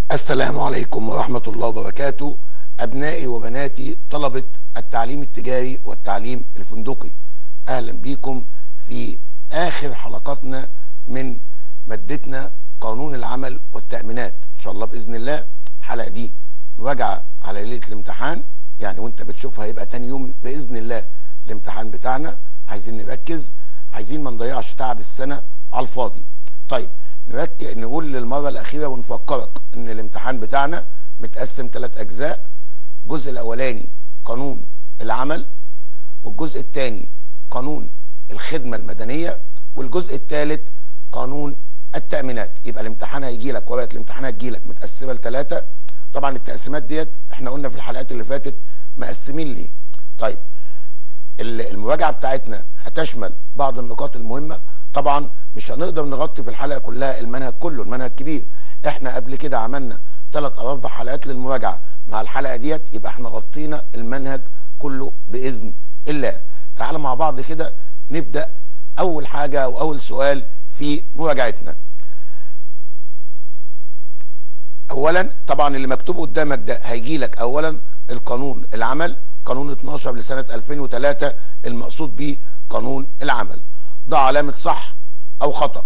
السلام عليكم ورحمة الله وبركاته أبنائي وبناتي طلبة التعليم التجاري والتعليم الفندقي أهلا بكم في آخر حلقاتنا من مادتنا قانون العمل والتأمينات إن شاء الله بإذن الله الحلقة دي مراجعة على ليلة الامتحان يعني وانت بتشوفها هيبقى تاني يوم بإذن الله الامتحان بتاعنا عايزين نركز عايزين ما نضيعش تعب السنة على الفاضي طيب نركز نقول للمرة الأخيرة ونفكرك إن الامتحان بتاعنا متقسم ثلاث أجزاء الجزء الأولاني قانون العمل والجزء الثاني قانون الخدمة المدنية والجزء الثالث قانون التأمينات يبقى الامتحان هيجي لك ورقة الامتحان هتجي لك متقسمة لثلاثة طبعا التقسيمات ديت احنا قلنا في الحلقات اللي فاتت مقسمين ليه طيب المراجعة بتاعتنا هتشمل بعض النقاط المهمة طبعا مش هنقدر نغطي في الحلقة كلها المنهج كله المنهج كبير احنا قبل كده عملنا ثلاث او اربع حلقات للمراجعة مع الحلقة ديت يبقى احنا غطينا المنهج كله بإذن الله تعالى مع بعض كده نبدأ أول حاجة أو أول سؤال في مراجعتنا أولا طبعا اللي مكتوب قدامك ده هيجي لك أولا القانون العمل قانون 12 لسنة 2003 المقصود به قانون العمل ضع علامة صح أو خطأ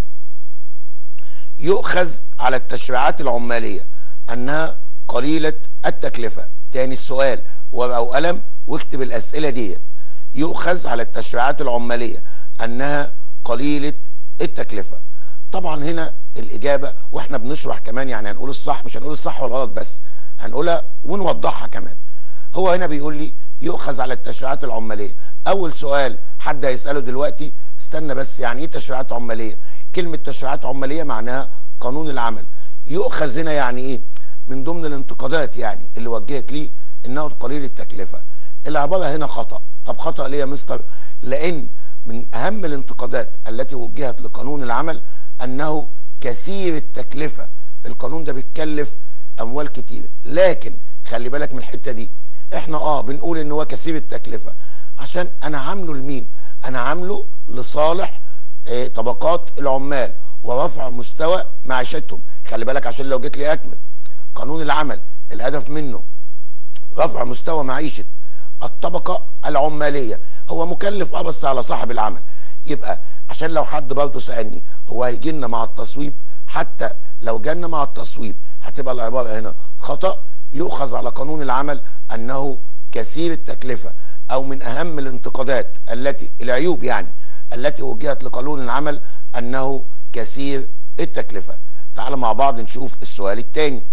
يؤخذ على التشريعات العمالية أنها قليلة التكلفة تاني السؤال ورقة وقلم واكتب الأسئلة ديت يؤخذ على التشريعات العمالية أنها قليلة التكلفة طبعا هنا الإجابة وإحنا بنشرح كمان يعني هنقول الصح مش هنقول الصح والغلط بس هنقولها ونوضحها كمان هو هنا بيقول لي يؤخذ على التشريعات العمالية أول سؤال حد هيسأله دلوقتي استنى بس يعني إيه تشريعات عمالية كلمة تشريعات عمالية معناها قانون العمل يؤخذ هنا يعني إيه من ضمن الانتقادات يعني اللي وجهت لي إنه قليل التكلفة العبارة هنا خطأ طب خطأ ليه يا مستر لأن من أهم الانتقادات التي وجهت لقانون العمل أنه كثير التكلفة القانون ده بيتكلف أموال كتير لكن خلي بالك من الحتة دي احنا اه بنقول ان هو كثير التكلفة عشان انا عامله لمين انا عامله لصالح اه طبقات العمال ورفع مستوى معيشتهم خلي بالك عشان لو جيت لي اكمل قانون العمل الهدف منه رفع مستوى معيشة الطبقة العمالية هو مكلف اه بس على صاحب العمل يبقى عشان لو حد برضه سألني هو هيجي لنا مع التصويب حتى لو جالنا مع التصويب هتبقى العبارة هنا خطأ يؤخذ على قانون العمل أنه كثير التكلفة أو من أهم الانتقادات التي العيوب يعني التي وجهت لقانون العمل أنه كثير التكلفة تعال مع بعض نشوف السؤال الثاني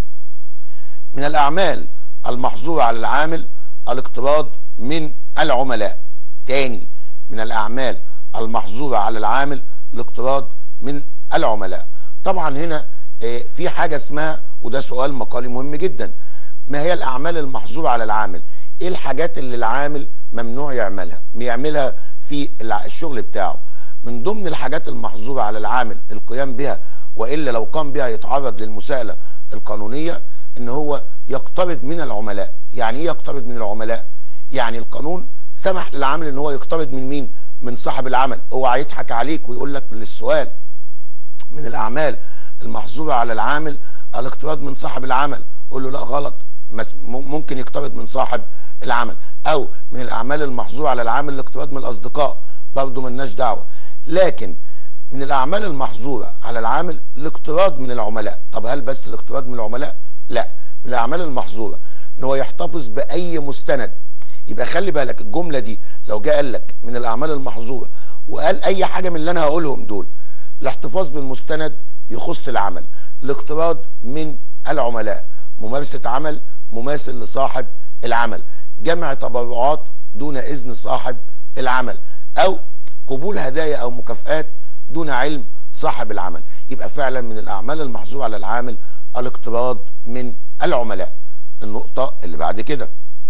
من الأعمال المحظورة على العامل الاقتراض من العملاء تاني من الأعمال المحظورة على العامل الاقتراض من العملاء طبعا هنا في حاجة اسمها وده سؤال مقالي مهم جدا ما هي الأعمال المحظورة على العامل ايه الحاجات اللي العامل ممنوع يعملها يعملها في الشغل بتاعه من ضمن الحاجات المحظورة على العامل القيام بها وإلا لو قام بها يتعرض للمساءلة القانونية ان هو يقترض من العملاء يعني ايه يقترض من العملاء يعني القانون سمح للعامل ان هو يقترض من مين من صاحب العمل اوعى يضحك عليك ويقول لك في السؤال من الاعمال المحظوره على العامل الاقتراض من صاحب العمل قول له لا غلط ممكن يقترض من صاحب العمل او من الاعمال المحظوره على العامل الاقتراض من الاصدقاء برضه ملناش دعوه لكن من الاعمال المحظوره على العامل الاقتراض من العملاء طب هل بس الاقتراض من العملاء لا من الاعمال المحظوره ان هو يحتفظ باي مستند يبقى خلي بالك الجمله دي لو جه قال لك من الاعمال المحظوره وقال اي حاجه من اللي انا هقولهم دول الاحتفاظ بالمستند يخص العمل الاقتراض من العملاء ممارسه عمل مماثل لصاحب العمل جمع تبرعات دون اذن صاحب العمل او قبول هدايا او مكافآت دون علم صاحب العمل يبقى فعلا من الاعمال المحظوره على العامل الاقتراض من العملاء النقطة اللي بعد كده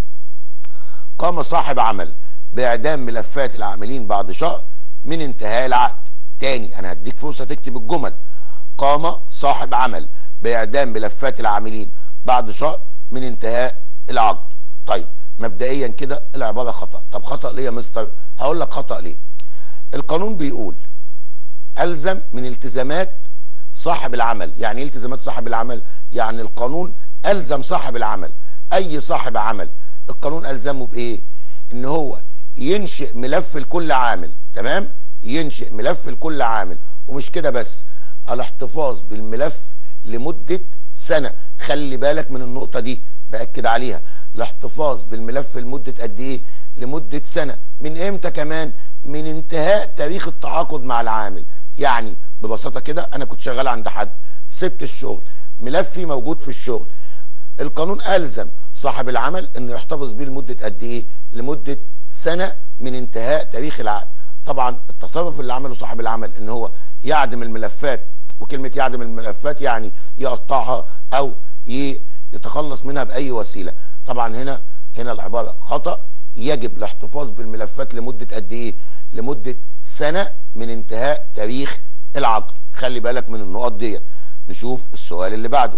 قام صاحب عمل بإعدام ملفات العاملين بعد شهر من انتهاء العقد تاني أنا هديك فرصة تكتب الجمل قام صاحب عمل بإعدام ملفات العاملين بعد شهر من انتهاء العقد طيب مبدئيا كده العبارة خطأ طب خطأ ليه يا مستر هقول لك خطأ ليه القانون بيقول ألزم من التزامات صاحب العمل يعني ايه التزامات صاحب العمل يعني القانون الزم صاحب العمل اي صاحب عمل القانون الزمه بايه ان هو ينشئ ملف لكل عامل تمام ينشئ ملف لكل عامل ومش كده بس الاحتفاظ بالملف لمدة سنة خلي بالك من النقطة دي بأكد عليها الاحتفاظ بالملف لمدة قد ايه لمدة سنة من امتى كمان من انتهاء تاريخ التعاقد مع العامل يعني ببساطة كده انا كنت شغال عند حد سبت الشغل ملفي موجود في الشغل القانون ألزم صاحب العمل انه يحتفظ بيه لمدة قد ايه لمدة سنة من انتهاء تاريخ العقد طبعا التصرف اللي عمله صاحب العمل ان هو يعدم الملفات وكلمة يعدم الملفات يعني يقطعها او يتخلص منها باي وسيلة طبعا هنا هنا العبارة خطأ يجب الاحتفاظ بالملفات لمدة قد ايه لمدة سنة من انتهاء تاريخ العقد خلي بالك من النقط ديت نشوف السؤال اللي بعده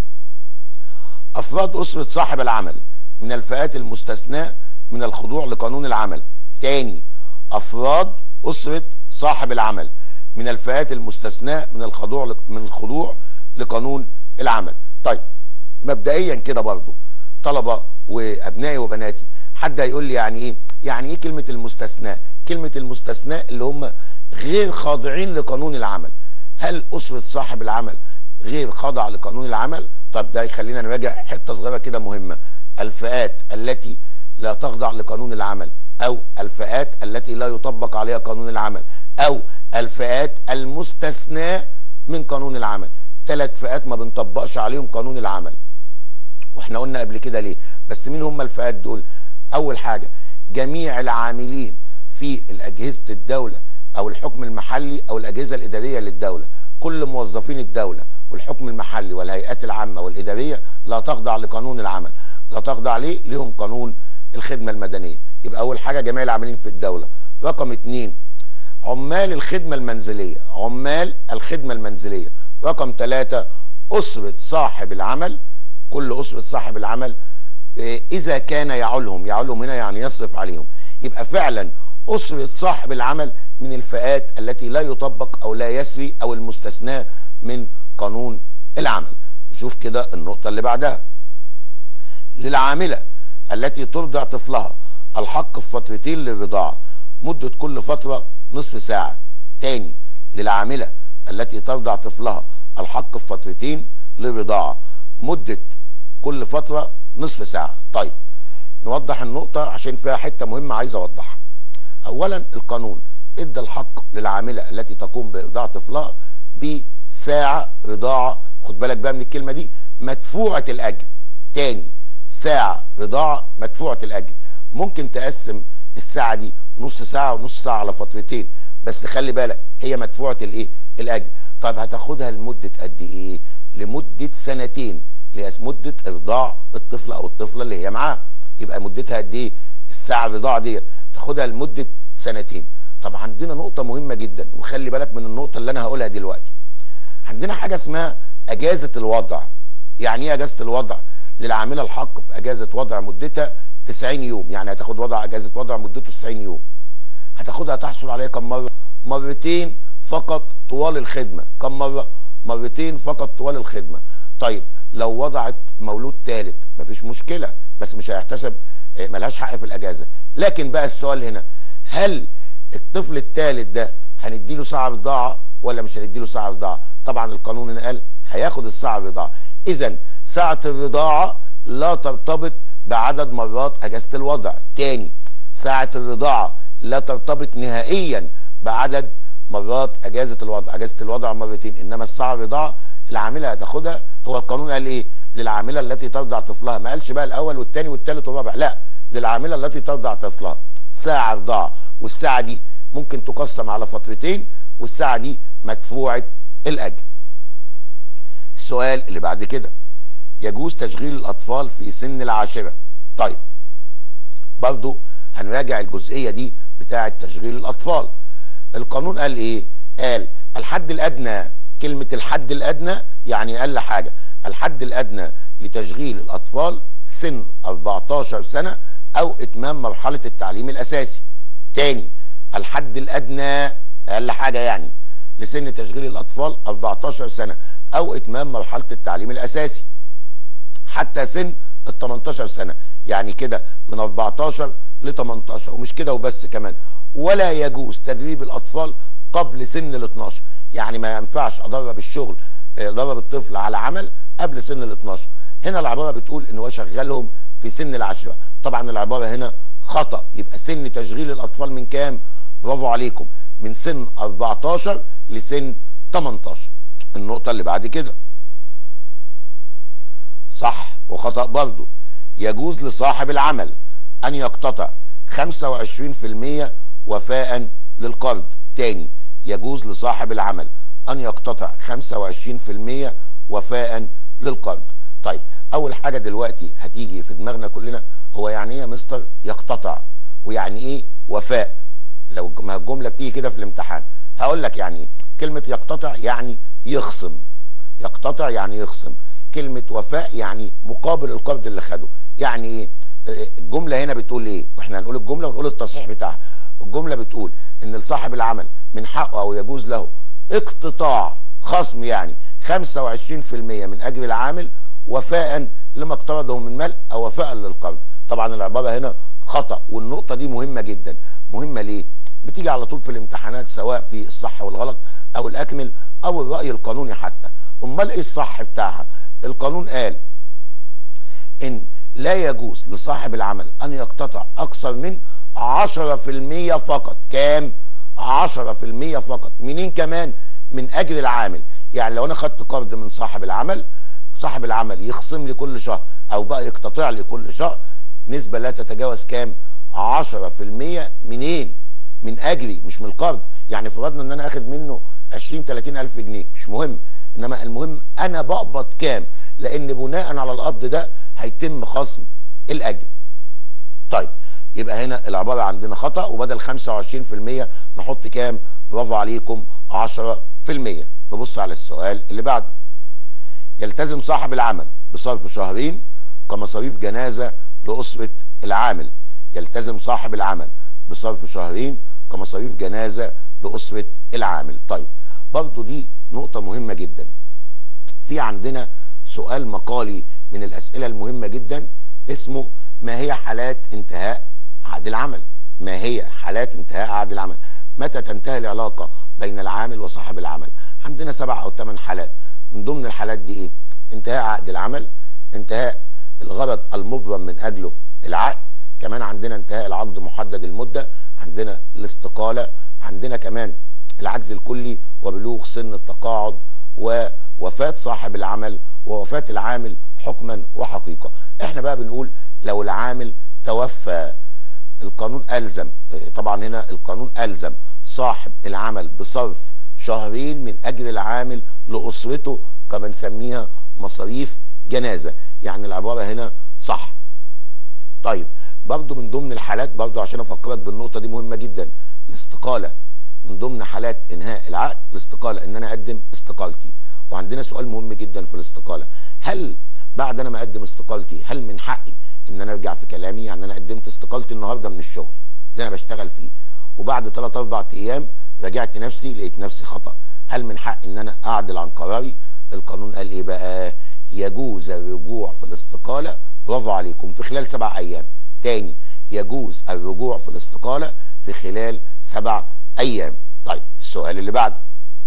افراد اسرة صاحب العمل من الفئات المستثناة من الخضوع لقانون العمل تاني افراد اسرة صاحب العمل من الفئات المستثناة من الخضوع من الخضوع لقانون العمل طيب مبدئيا كده برضو طلبة وابنائي وبناتي حد هيقول لي يعني ايه يعني ايه كلمة المستثناء كلمة المستثناء اللي هم غير خاضعين لقانون العمل هل اسرة صاحب العمل غير خاضعة لقانون العمل طب ده يخلينا نراجع حتة صغيرة كده مهمة الفئات التي لا تخضع لقانون العمل او الفئات التي لا يطبق عليها قانون العمل او الفئات المستثناة من قانون العمل ثلاث فئات ما بنطبقش عليهم قانون العمل واحنا قلنا قبل كده ليه بس مين هم الفئات دول اول حاجة جميع العاملين في الاجهزة الدولة او الحكم المحلي او الاجهزة الادارية للدولة كل موظفين الدولة والحكم المحلي والهيئات العامة والادارية لا تخضع لقانون العمل لا تخضع ليه ليهم قانون الخدمة المدنية يبقى اول حاجة جميع العاملين في الدولة رقم اتنين عمال الخدمة المنزلية عمال الخدمة المنزلية رقم ثلاثة أسرة صاحب العمل كل أسرة صاحب العمل إذا كان يعولهم يعولهم هنا يعني يصرف عليهم يبقى فعلا أسرة صاحب العمل من الفئات التي لا يطبق أو لا يسري أو المستثناة من قانون العمل نشوف كده النقطة اللي بعدها للعاملة التي ترضع طفلها الحق في فترتين للرضاعة مدة كل فترة نصف ساعة تاني للعاملة التي ترضع طفلها الحق في فترتين للرضاعة مدة كل فترة نصف ساعة طيب نوضح النقطة عشان فيها حتة مهمة عايز أوضحها أولا القانون ادى الحق للعاملة التي تقوم بإرضاع طفلها بساعة رضاعة خد بالك بقى من الكلمة دي مدفوعة الأجر تاني ساعة رضاعة مدفوعة الأجر ممكن تقسم الساعة دي نص ساعة ونص ساعة على فترتين بس خلي بالك هي مدفوعة الايه الاجر طيب هتاخدها لمدة قد ايه لمدة سنتين اللي هي مدة ارضاع الطفل او الطفلة اللي هي معاه يبقى مدتها قد ايه الساعة الرضاعة ديت تاخدها لمدة سنتين طب عندنا نقطة مهمة جدا وخلي بالك من النقطة اللي انا هقولها دلوقتي عندنا حاجة اسمها اجازة الوضع يعني ايه اجازة الوضع للعاملة الحق في اجازة وضع مدتها 90 يوم يعني هتاخد وضع اجازه وضع مدته 90 يوم هتاخدها تحصل عليها كم مره مرتين فقط طوال الخدمه كم مره مرتين فقط طوال الخدمه طيب لو وضعت مولود ثالث مفيش مشكله بس مش هيحتسب ملهاش حق في الاجازه لكن بقى السؤال هنا هل الطفل الثالث ده هنديله ساعه رضاعه ولا مش هنديله ساعه رضاعه طبعا القانون هنا قال هياخد الساعه رضاعه اذا ساعه الرضاعه لا ترتبط بعدد مرات اجازه الوضع تاني ساعه الرضاعه لا ترتبط نهائيا بعدد مرات اجازه الوضع اجازه الوضع مرتين انما الساعه الرضاعه العامله هتاخدها هو القانون قال ايه للعامله التي ترضع طفلها ما قالش بقى الاول والثاني والثالث والرابع لا للعامله التي ترضع طفلها ساعه رضاعه والساعه دي ممكن تقسم على فترتين والساعه دي مدفوعه الاجر السؤال اللي بعد كده يجوز تشغيل الأطفال في سن العاشرة طيب برضو هنراجع الجزئية دي بتاعة تشغيل الأطفال القانون قال إيه قال الحد الأدنى كلمة الحد الأدنى يعني أقل حاجة الحد الأدنى لتشغيل الأطفال سن 14 سنة أو إتمام مرحلة التعليم الأساسي تاني الحد الأدنى أقل حاجة يعني لسن تشغيل الأطفال 14 سنة او اتمام مرحله التعليم الاساسي حتى سن ال 18 سنه يعني كده من 14 ل 18 ومش كده وبس كمان ولا يجوز تدريب الاطفال قبل سن ال 12 يعني ما ينفعش ادرب الشغل ادرب الطفل على عمل قبل سن ال 12 هنا العباره بتقول ان هو شغلهم في سن العشره طبعا العباره هنا خطا يبقى سن تشغيل الاطفال من كام برافو عليكم من سن 14 لسن 18 النقطه اللي بعد كده صح وخطا برضه يجوز لصاحب العمل ان يقتطع 25% وفاء للقرض تاني يجوز لصاحب العمل ان يقتطع 25% وفاء للقرض طيب اول حاجه دلوقتي هتيجي في دماغنا كلنا هو يعني ايه يا مستر يقتطع ويعني ايه وفاء لو ما الجمله بتيجي كده في الامتحان هقول لك يعني ايه كلمه يقتطع يعني يخصم يقتطع يعني يخصم كلمه وفاء يعني مقابل القرض اللي خده يعني ايه الجمله هنا بتقول ايه واحنا هنقول الجمله ونقول التصحيح بتاعها الجمله بتقول ان لصاحب العمل من حقه او يجوز له اقتطاع خصم يعني 25% من اجر العامل وفاء لما اقترضه من مال او وفاء للقرض طبعا العباره هنا خطا والنقطه دي مهمه جدا مهمه ليه بتيجي على طول في الامتحانات سواء في الصح والغلط او الاكمل او الراي القانوني حتى امال ايه الصح بتاعها القانون قال ان لا يجوز لصاحب العمل ان يقتطع اكثر من 10% فقط كام 10% فقط منين كمان من اجر العامل يعني لو انا خدت قرض من صاحب العمل صاحب العمل يخصم لي كل شهر او بقى يقتطع لي كل شهر نسبه لا تتجاوز كام 10% منين من اجري مش من القرض يعني فرضنا ان انا اخد منه 20 30 الف جنيه مش مهم انما المهم انا بقبض كام لان بناء على القبض ده هيتم خصم الاجر طيب يبقى هنا العباره عندنا خطا وبدل 25% نحط كام برافو عليكم 10% نبص على السؤال اللي بعده يلتزم صاحب العمل بصرف شهرين كمصاريف جنازه لاسره العامل يلتزم صاحب العمل بصرف شهرين كمصاريف جنازه لاسره العامل طيب برضو دي نقطه مهمه جدا في عندنا سؤال مقالي من الاسئله المهمه جدا اسمه ما هي حالات انتهاء عقد العمل ما هي حالات انتهاء عقد العمل متى تنتهي العلاقه بين العامل وصاحب العمل عندنا سبع او ثمان حالات من ضمن الحالات دي ايه انتهاء عقد العمل انتهاء الغرض المبرم من اجله العقد كمان عندنا انتهاء العقد محدد المده عندنا الاستقاله عندنا كمان العجز الكلي وبلوغ سن التقاعد ووفاه صاحب العمل ووفاه العامل حكما وحقيقه احنا بقى بنقول لو العامل توفى القانون الزم طبعا هنا القانون الزم صاحب العمل بصرف شهرين من اجر العامل لاسرته كما نسميها مصاريف جنازه يعني العباره هنا صح طيب برضو من ضمن الحالات برضو عشان افكرك بالنقطه دي مهمه جدا الاستقاله من ضمن حالات انهاء العقد الاستقاله ان انا اقدم استقالتي وعندنا سؤال مهم جدا في الاستقاله هل بعد انا ما اقدم استقالتي هل من حقي ان انا ارجع في كلامي يعني انا قدمت استقالتي النهارده من الشغل اللي انا بشتغل فيه وبعد 3 4 ايام راجعت نفسي لقيت نفسي خطا هل من حقي ان انا اعدل عن قراري القانون قال ايه بقى يجوز الرجوع في الاستقاله برافو عليكم في خلال سبع ايام تاني يجوز الرجوع في الاستقاله في خلال سبع ايام طيب السؤال اللي بعده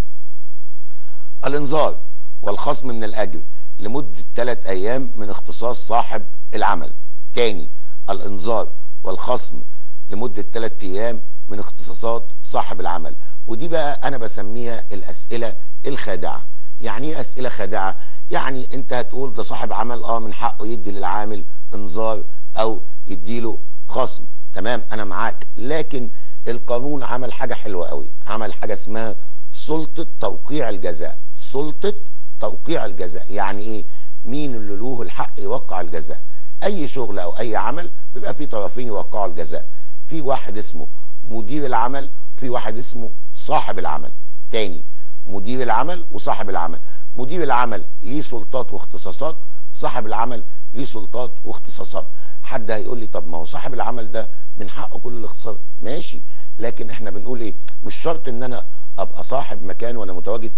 الانذار والخصم من الاجر لمده ثلاث ايام من اختصاص صاحب العمل تاني الانذار والخصم لمده ثلاث ايام من اختصاصات صاحب العمل ودي بقى انا بسميها الاسئله الخادعه يعني ايه اسئله خادعه يعني انت هتقول ده صاحب عمل اه من حقه يدي للعامل انذار او يديله خصم تمام انا معاك لكن القانون عمل حاجه حلوه قوي عمل حاجه اسمها سلطه توقيع الجزاء سلطه توقيع الجزاء يعني ايه مين اللي له الحق يوقع الجزاء اي شغل او اي عمل بيبقى فيه طرفين يوقعوا الجزاء في واحد اسمه مدير العمل في واحد اسمه صاحب العمل تاني مدير العمل وصاحب العمل مدير العمل ليه سلطات واختصاصات صاحب العمل ليه سلطات واختصاصات حد هيقول لي طب ما هو صاحب العمل ده من حقه كل الاختصاصات ماشي لكن احنا بنقول ايه مش شرط ان انا ابقى صاحب مكان وانا متواجد فيه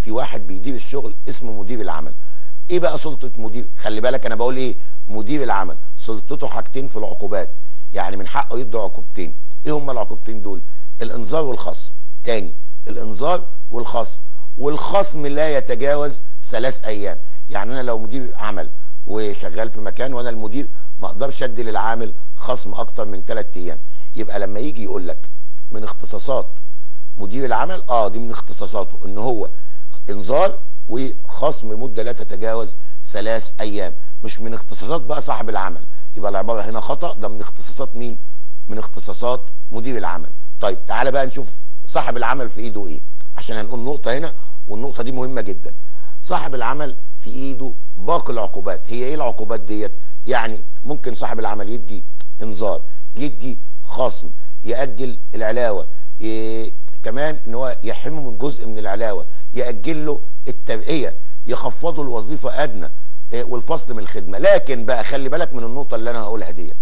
في واحد بيدير الشغل اسمه مدير العمل ايه بقى سلطه مدير خلي بالك انا بقول ايه مدير العمل سلطته حاجتين في العقوبات يعني من حقه يدي عقوبتين ايه هما العقوبتين دول الانذار والخصم تاني الانذار والخصم والخصم لا يتجاوز ثلاث ايام يعني انا لو مدير عمل وشغال في مكان وانا المدير ما اقدرش ادي للعامل خصم اكتر من ثلاث ايام يبقى لما يجي يقول لك من اختصاصات مدير العمل اه دي من اختصاصاته ان هو انذار وخصم مده لا تتجاوز ثلاث ايام مش من اختصاصات بقى صاحب العمل يبقى العباره هنا خطا ده من اختصاصات مين من اختصاصات مدير العمل طيب تعالى بقى نشوف صاحب العمل في ايده ايه عشان هنقول نقطه هنا والنقطه دي مهمه جدا صاحب العمل في ايده باقي العقوبات هي ايه العقوبات ديت يعني ممكن صاحب العمل يدي انذار يدي خصم ياجل العلاوه ي... كمان ان هو يحرمه من جزء من العلاوه ياجل له الترقيه يخفضه الوظيفه ادنى والفصل من الخدمه لكن بقى خلي بالك من النقطه اللي انا هقولها ديت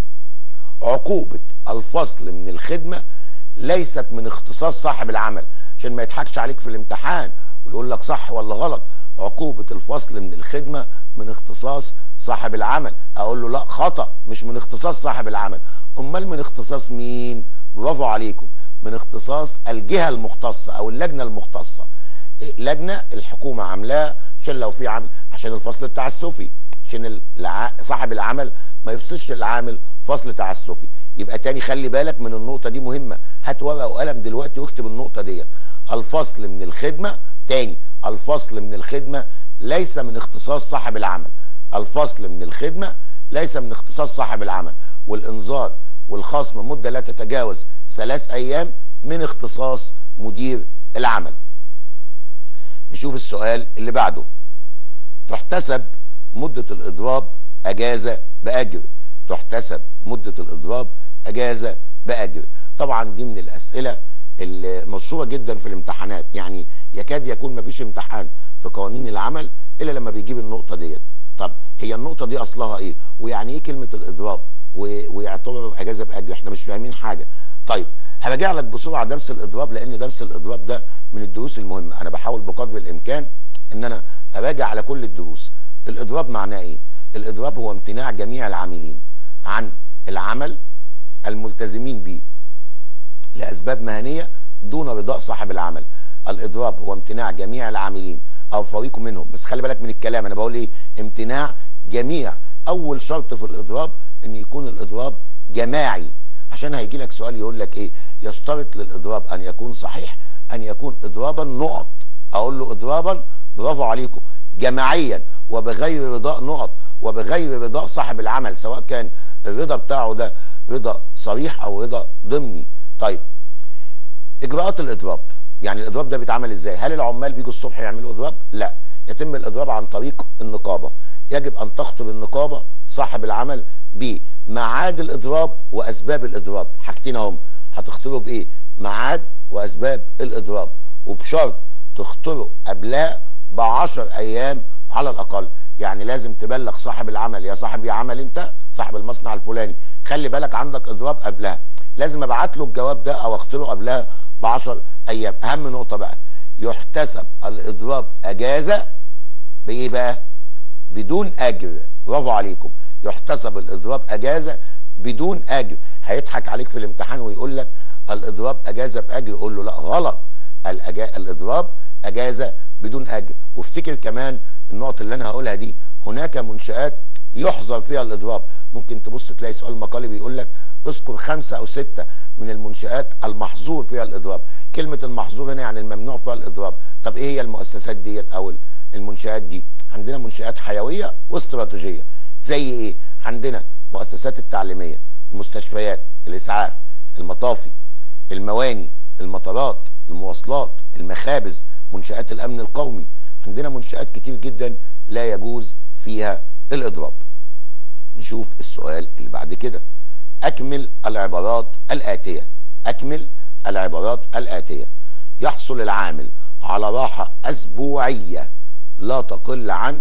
عقوبه الفصل من الخدمه ليست من اختصاص صاحب العمل عشان ما يضحكش عليك في الامتحان ويقول لك صح ولا غلط عقوبة الفصل من الخدمة من اختصاص صاحب العمل اقول له لا خطأ مش من اختصاص صاحب العمل امال من اختصاص مين برافو عليكم من اختصاص الجهة المختصة او اللجنة المختصة إيه لجنة الحكومة عاملاها عشان لو في عمل عشان الفصل التعسفي عشان الع... صاحب العمل ما يفصلش العامل فصل تعسفي يبقى تاني خلي بالك من النقطة دي مهمة هات ورقة وقلم دلوقتي واكتب النقطة ديت الفصل من الخدمة تاني الفصل من الخدمة ليس من اختصاص صاحب العمل الفصل من الخدمة ليس من اختصاص صاحب العمل والانذار والخصم مدة لا تتجاوز ثلاث ايام من اختصاص مدير العمل نشوف السؤال اللي بعده تحتسب مدة الاضراب اجازة باجر تحتسب مدة الاضراب اجازة باجر طبعا دي من الاسئلة المشهوره جدا في الامتحانات يعني يكاد يكون ما فيش امتحان في قوانين العمل الا لما بيجيب النقطه ديت طب هي النقطه دي اصلها ايه ويعني ايه كلمه الاضراب ويعتبر اجازه باجر احنا مش فاهمين حاجه طيب هراجع لك بسرعه درس الاضراب لان درس الاضراب ده من الدروس المهمه انا بحاول بقدر الامكان ان انا اراجع على كل الدروس الاضراب معناه ايه الاضراب هو امتناع جميع العاملين عن العمل الملتزمين به لأسباب مهنية دون رضاء صاحب العمل الإضراب هو امتناع جميع العاملين أو فريق منهم بس خلي بالك من الكلام أنا بقول إيه امتناع جميع أول شرط في الإضراب أن يكون الإضراب جماعي عشان هيجي لك سؤال يقول لك إيه يشترط للإضراب أن يكون صحيح أن يكون إضرابا نقط أقول له إضرابا برافو عليكم جماعيا وبغير رضاء نقط وبغير رضاء صاحب العمل سواء كان الرضا بتاعه ده رضا صريح أو رضا ضمني طيب اجراءات الاضراب يعني الاضراب ده بيتعمل ازاي هل العمال بيجوا الصبح يعملوا اضراب لا يتم الاضراب عن طريق النقابه يجب ان تخطب النقابه صاحب العمل بميعاد الاضراب واسباب الاضراب حاجتين اهم هتخطبه بايه ميعاد واسباب الاضراب وبشرط تخطره قبلها ب 10 ايام على الاقل يعني لازم تبلغ صاحب العمل يا صاحب يا عمل انت صاحب المصنع الفلاني خلي بالك عندك اضراب قبلها لازم ابعت له الجواب ده او اختبره قبلها ب 10 ايام اهم نقطه بقى يحتسب الاضراب اجازه بايه بقى بدون اجر برافو عليكم يحتسب الاضراب اجازه بدون اجر هيضحك عليك في الامتحان ويقول لك الاضراب اجازه باجر قول له لا غلط الأجا... الاضراب اجازه بدون اجر وافتكر كمان النقط اللي انا هقولها دي هناك منشات يحظر فيها الاضراب ممكن تبص تلاقي سؤال مقالي بيقول لك اذكر خمسة او ستة من المنشآت المحظور فيها الاضراب كلمة المحظور هنا يعني الممنوع فيها الاضراب طب ايه هي المؤسسات ديت او المنشآت دي عندنا منشآت حيوية واستراتيجية زي ايه عندنا مؤسسات التعليمية المستشفيات الاسعاف المطافي المواني المطارات المواصلات المخابز منشآت الامن القومي عندنا منشآت كتير جدا لا يجوز فيها الاضراب نشوف السؤال اللي بعد كده أكمل العبارات الآتية أكمل العبارات الآتية يحصل العامل على راحة أسبوعية لا تقل عن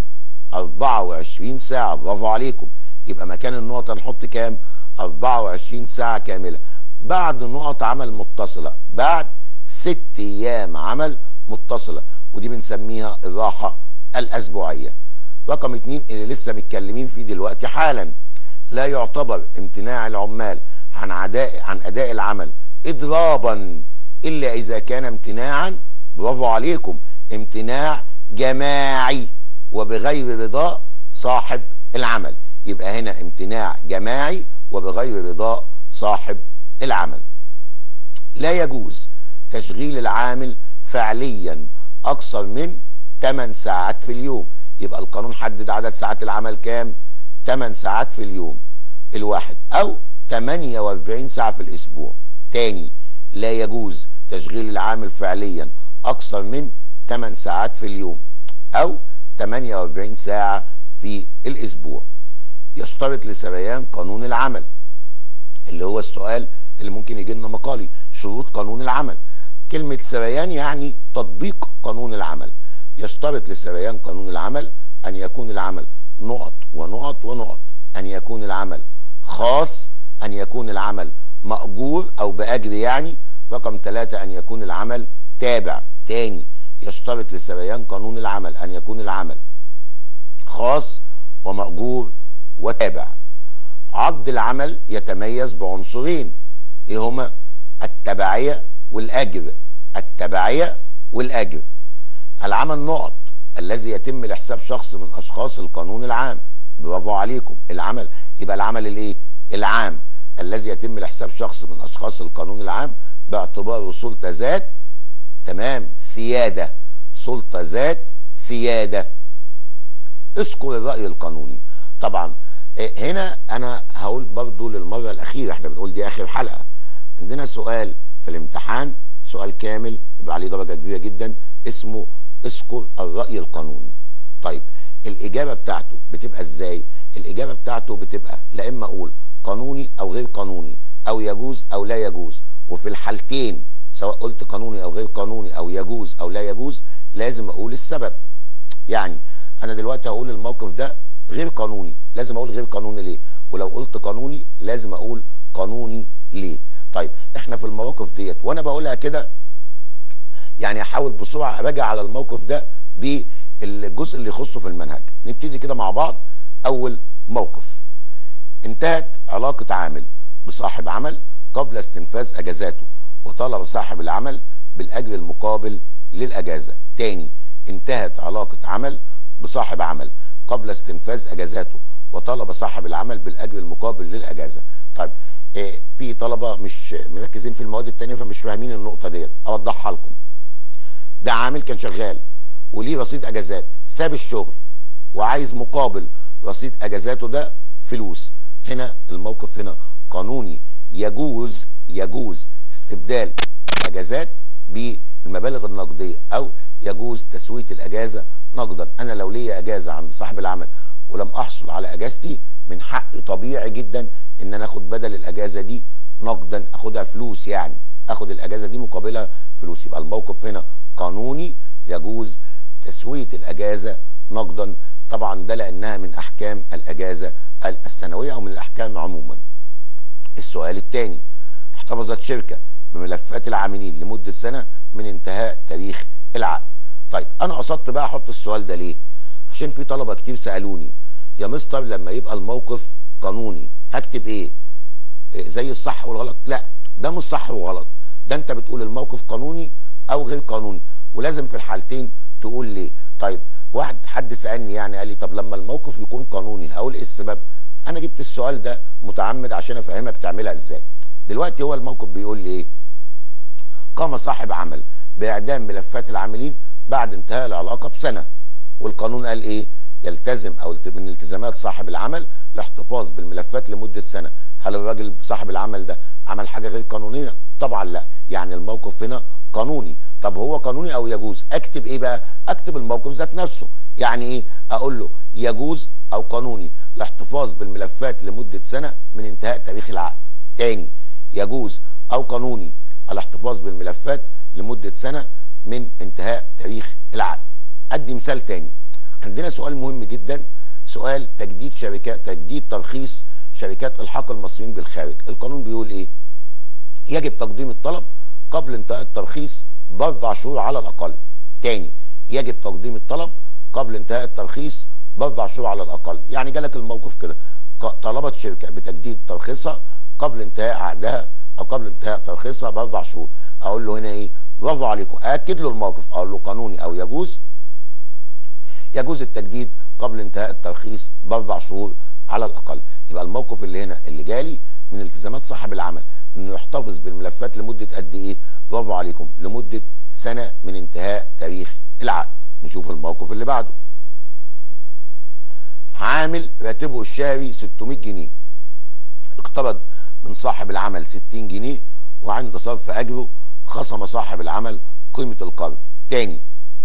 24 ساعة برافو عليكم يبقى مكان النقطة نحط كام 24 ساعة كاملة بعد نقط عمل متصلة بعد ست أيام عمل متصلة ودي بنسميها الراحة الأسبوعية رقم اتنين اللي لسه متكلمين فيه دلوقتي حالا لا يعتبر امتناع العمال عن أداء عن أداء العمل إضرابا إلا إذا كان امتناعا برافو عليكم امتناع جماعي وبغير رضاء صاحب العمل يبقى هنا امتناع جماعي وبغير رضاء صاحب العمل لا يجوز تشغيل العامل فعليا اكثر من 8 ساعات في اليوم يبقى القانون حدد عدد ساعات العمل كام 8 ساعات في اليوم الواحد او 48 ساعة في الاسبوع تاني لا يجوز تشغيل العامل فعليا اكثر من 8 ساعات في اليوم او 48 ساعة في الاسبوع يشترط لسريان قانون العمل اللي هو السؤال اللي ممكن يجي لنا مقالي شروط قانون العمل كلمة سريان يعني تطبيق قانون العمل يشترط لسريان قانون العمل أن يكون العمل نقط ونقط ونقط أن يكون العمل خاص أن يكون العمل مأجور أو بأجر يعني رقم ثلاثة أن يكون العمل تابع تاني يشترط لسريان قانون العمل أن يكون العمل خاص ومأجور وتابع عقد العمل يتميز بعنصرين ايه هما التبعية والأجر التبعية والأجر العمل نقط الذي يتم لحساب شخص من أشخاص القانون العام برافو عليكم العمل يبقى العمل الايه العام الذي يتم لحساب شخص من أشخاص القانون العام باعتباره سلطة ذات تمام سيادة سلطة ذات سيادة اذكر الرأي القانوني طبعا هنا انا هقول برضو للمرة الاخيرة احنا بنقول دي اخر حلقة عندنا سؤال في الامتحان سؤال كامل يبقى عليه درجة كبيرة جدا اسمه اذكر الرأي القانوني طيب الاجابة بتاعته بتبقى ازاي الاجابة بتاعته بتبقى لا اما اقول قانوني او غير قانوني او يجوز او لا يجوز وفي الحالتين سواء قلت قانوني او غير قانوني او يجوز او لا يجوز لازم اقول السبب يعني انا دلوقتي هقول الموقف ده غير قانوني لازم اقول غير قانوني ليه ولو قلت قانوني لازم اقول قانوني ليه طيب احنا في المواقف ديت وانا بقولها كده يعني احاول بسرعه اراجع على الموقف ده بالجزء اللي يخصه في المنهج نبتدي كده مع بعض اول موقف انتهت علاقه عامل بصاحب عمل قبل استنفاذ اجازاته وطلب صاحب العمل بالاجر المقابل للاجازه تاني انتهت علاقه عمل بصاحب عمل قبل استنفاذ اجازاته وطلب صاحب العمل بالاجر المقابل للاجازه طيب إيه في طلبه مش مركزين في المواد التانية فمش فاهمين النقطه ديت اوضحها لكم ده عامل كان شغال وليه رصيد اجازات ساب الشغل وعايز مقابل رصيد اجازاته ده فلوس هنا الموقف هنا قانوني يجوز يجوز استبدال اجازات بالمبالغ النقديه او يجوز تسويه الاجازه نقدا انا لو ليا اجازه عند صاحب العمل ولم احصل على اجازتي من حقي طبيعي جدا ان انا اخد بدل الاجازه دي نقدا اخدها فلوس يعني اخد الاجازه دي مقابلها فلوس يبقى الموقف هنا قانوني يجوز تسويه الاجازه نقدا طبعا ده لانها من احكام الاجازه السنويه او من الاحكام عموما السؤال الثاني احتفظت شركه بملفات العاملين لمده سنه من انتهاء تاريخ العقد طيب انا قصدت بقى احط السؤال ده ليه عشان في طلبه كتير سالوني يا مستر لما يبقى الموقف قانوني هكتب ايه, إيه زي الصح والغلط لا ده مش صح وغلط ده انت بتقول الموقف قانوني او غير قانوني ولازم في الحالتين تقول ليه طيب واحد حد سالني يعني قال لي طب لما الموقف يكون قانوني هقول ايه السبب انا جبت السؤال ده متعمد عشان افهمك تعملها ازاي دلوقتي هو الموقف بيقول لي ايه قام صاحب عمل باعدام ملفات العاملين بعد انتهاء العلاقه بسنه والقانون قال ايه يلتزم او من التزامات صاحب العمل الاحتفاظ بالملفات لمده سنه هل الراجل صاحب العمل ده عمل حاجه غير قانونيه طبعا لا يعني الموقف هنا قانوني طب هو قانوني او يجوز اكتب ايه بقى اكتب الموقف ذات نفسه يعني ايه اقول له يجوز او قانوني الاحتفاظ بالملفات لمده سنه من انتهاء تاريخ العقد تاني يجوز او قانوني الاحتفاظ بالملفات لمده سنه من انتهاء تاريخ العقد ادي مثال تاني عندنا سؤال مهم جدا سؤال تجديد شركات تجديد ترخيص شركات الحاق المصريين بالخارج القانون بيقول ايه يجب تقديم الطلب قبل انتهاء الترخيص باربع شهور على الاقل تاني يجب تقديم الطلب قبل انتهاء الترخيص باربع شهور على الاقل يعني جالك الموقف كده طلبت شركه بتجديد ترخيصها قبل انتهاء عقدها او قبل انتهاء ترخيصها باربع شهور اقول له هنا ايه برافو عليكم اكد له الموقف اقول له قانوني او يجوز يجوز التجديد قبل انتهاء الترخيص باربع شهور على الاقل يبقى الموقف اللي هنا اللي جالي من التزامات صاحب العمل انه يحتفظ بالملفات لمده قد ايه برافو عليكم لمده سنه من انتهاء تاريخ العقد نشوف الموقف اللي بعده عامل راتبه الشهري 600 جنيه اقترض من صاحب العمل 60 جنيه وعند صرف اجره خصم صاحب العمل قيمه القرض تاني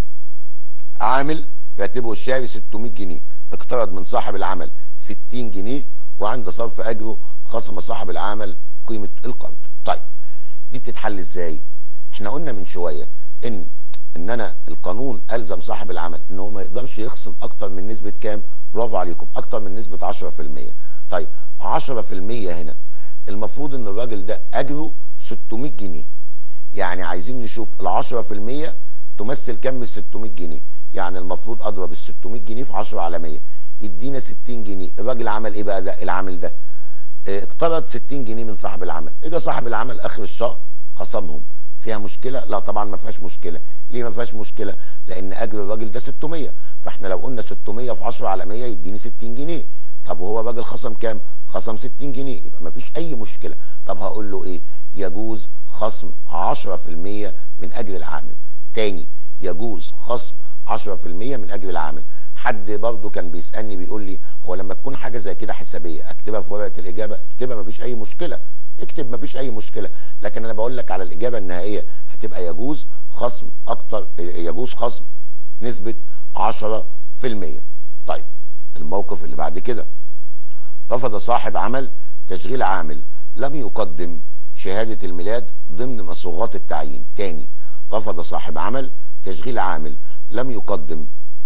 عامل راتبه الشهري 600 جنيه اقترض من صاحب العمل 60 جنيه وعند صرف اجره خصم صاحب العمل قيمه القرض طيب دي بتتحل ازاي احنا قلنا من شويه ان ان انا القانون الزم صاحب العمل ان هو ما يقدرش يخصم اكتر من نسبه كام برافو عليكم اكتر من نسبه 10% طيب 10% هنا المفروض ان الراجل ده اجره 600 جنيه يعني عايزين نشوف ال 10% تمثل كام من 600 جنيه يعني المفروض اضرب ال 600 جنيه في 10 على 100 يدينا 60 جنيه الراجل عمل ايه بقى ده العامل ده اه اقترض 60 جنيه من صاحب العمل اجى صاحب العمل اخر الشهر خصمهم فيها مشكله لا طبعا ما فيهاش مشكله ليه ما فيهاش مشكله لان اجر الراجل ده 600 فاحنا لو قلنا 600 في 10 على 100 يديني 60 جنيه طب وهو الراجل خصم كام خصم 60 جنيه يبقى ما فيش اي مشكله طب هقول له ايه يجوز خصم 10% من اجر العامل تاني يجوز خصم 10% من اجر العامل حد برضه كان بيسالني بيقول لي هو لما تكون حاجه زي كده حسابيه اكتبها في ورقه الاجابه اكتبها ما فيش اي مشكله اكتب ما فيش اي مشكله لكن انا بقول لك على الاجابه النهائيه هتبقى يجوز خصم اكتر يجوز خصم نسبه 10% طيب الموقف اللي بعد كده رفض صاحب عمل تشغيل عامل لم يقدم شهاده الميلاد ضمن مصوغات التعيين تاني رفض صاحب عمل تشغيل عامل لم يقدم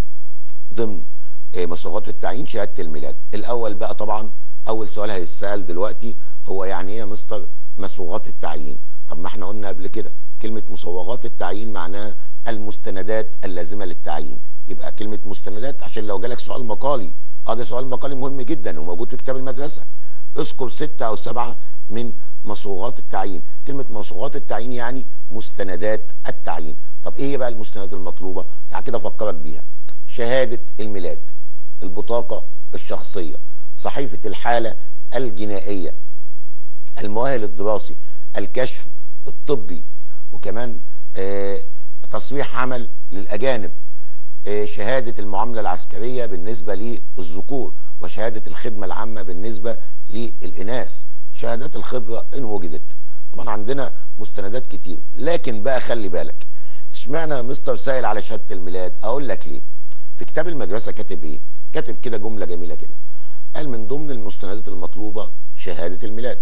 ضمن مصوغات التعيين شهاده الميلاد الاول بقى طبعا اول سؤال هيتسال دلوقتي هو يعني ايه يا مستر مصوغات التعيين طب ما احنا قلنا قبل كده كلمه مصوغات التعيين معناها المستندات اللازمه للتعيين يبقى كلمه مستندات عشان لو جالك سؤال مقالي اه ده سؤال مقالي مهم جدا وموجود في كتاب المدرسه اذكر ستة او سبعة من مصوغات التعيين كلمة مصوغات التعيين يعني مستندات التعيين طب ايه هي بقى المستندات المطلوبة تعال كده افكرك بيها شهادة الميلاد البطاقة الشخصية صحيفة الحالة الجنائية المؤهل الدراسي الكشف الطبي وكمان آه تصريح عمل للأجانب آه شهادة المعاملة العسكرية بالنسبة للذكور وشهادة الخدمة العامة بالنسبة للإناث شهادات الخبرة إن وجدت طبعا عندنا مستندات كتير لكن بقى خلي بالك اشمعنى مستر سائل على شهادة الميلاد أقول لك ليه في كتاب المدرسة كاتب إيه كاتب كده جملة جميلة كده قال من ضمن المستندات المطلوبة شهادة الميلاد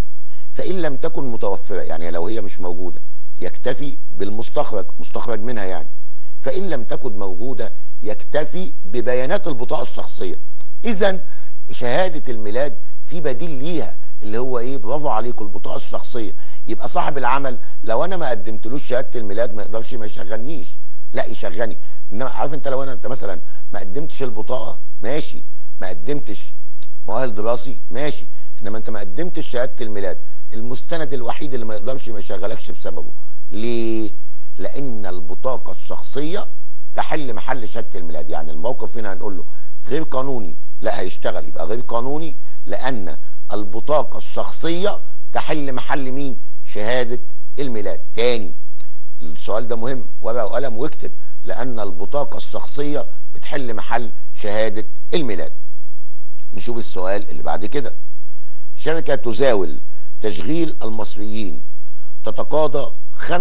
فإن لم تكن متوفرة يعني لو هي مش موجودة يكتفي بالمستخرج مستخرج منها يعني فإن لم تكن موجودة يكتفي ببيانات البطاقة الشخصية إذا شهادة الميلاد في بديل ليها اللي هو ايه برافو عليكم البطاقه الشخصيه يبقى صاحب العمل لو انا ما قدمتلوش شهاده الميلاد ما يقدرش ما يشغلنيش لا يشغلني انما عارف انت لو انا انت مثلا ما قدمتش البطاقه ماشي ما قدمتش مؤهل دراسي ماشي انما انت ما قدمتش شهاده الميلاد المستند الوحيد اللي ما يقدرش ما يشغلكش بسببه ليه لان البطاقه الشخصيه تحل محل شهاده الميلاد يعني الموقف هنا هنقول له غير قانوني لا هيشتغل يبقى غير قانوني لان البطاقة الشخصية تحل محل مين شهادة الميلاد تاني السؤال ده مهم ورقة وقلم واكتب لأن البطاقة الشخصية بتحل محل شهادة الميلاد نشوف السؤال اللي بعد كده شركة تزاول تشغيل المصريين تتقاضى 5%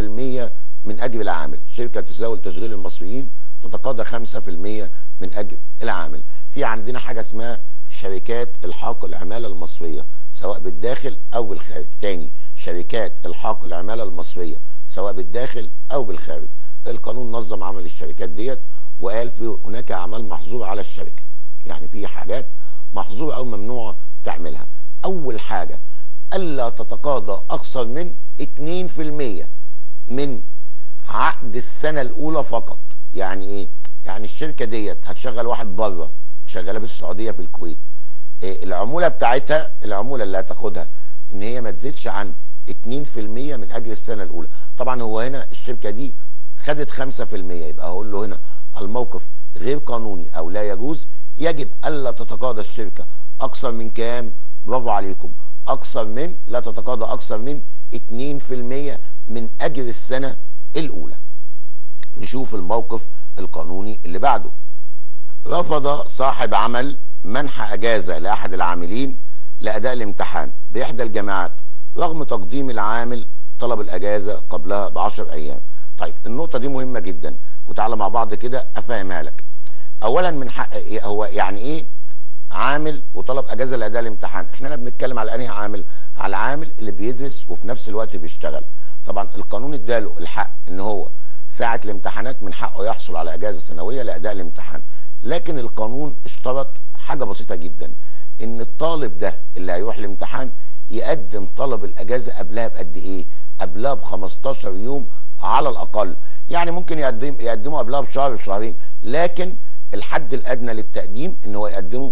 من أجر العامل شركة تزاول تشغيل المصريين تتقاضى 5% من أجر العامل في عندنا حاجة اسمها شركات الحاق العمالة المصرية سواء بالداخل أو بالخارج تاني شركات الحاق العمالة المصرية سواء بالداخل أو بالخارج القانون نظم عمل الشركات ديت وقال في هناك أعمال محظورة على الشركة يعني في حاجات محظورة أو ممنوعة تعملها أول حاجة ألا تتقاضى أكثر من 2% من عقد السنة الأولى فقط يعني ايه يعني الشركه ديت هتشغل واحد بره شغاله في السعوديه في الكويت إيه العموله بتاعتها العموله اللي هتاخدها ان هي ما تزيدش عن 2% من اجر السنه الاولى طبعا هو هنا الشركه دي خدت 5% يبقى هقول له هنا الموقف غير قانوني او لا يجوز يجب الا تتقاضى الشركه اكثر من كام برافو عليكم اكثر من لا تتقاضى اكثر من 2% من اجر السنه الاولى نشوف الموقف القانوني اللي بعده رفض صاحب عمل منح اجازه لاحد العاملين لاداء الامتحان باحدى الجامعات رغم تقديم العامل طلب الاجازه قبلها ب 10 ايام طيب النقطه دي مهمه جدا وتعالى مع بعض كده افهمها لك اولا من حق إيه هو يعني ايه عامل وطلب اجازه لاداء الامتحان احنا هنا بنتكلم على انهي عامل على العامل اللي بيدرس وفي نفس الوقت بيشتغل طبعا القانون اداله الحق ان هو ساعه الامتحانات من حقه يحصل على اجازه سنويه لاداء الامتحان لكن القانون اشترط حاجه بسيطه جدا ان الطالب ده اللي هيروح الامتحان يقدم طلب الاجازه قبلها بقد ايه قبلها ب 15 يوم على الاقل يعني ممكن يقدم يقدمه قبلها بشهر بشهرين لكن الحد الادنى للتقديم ان هو يقدمه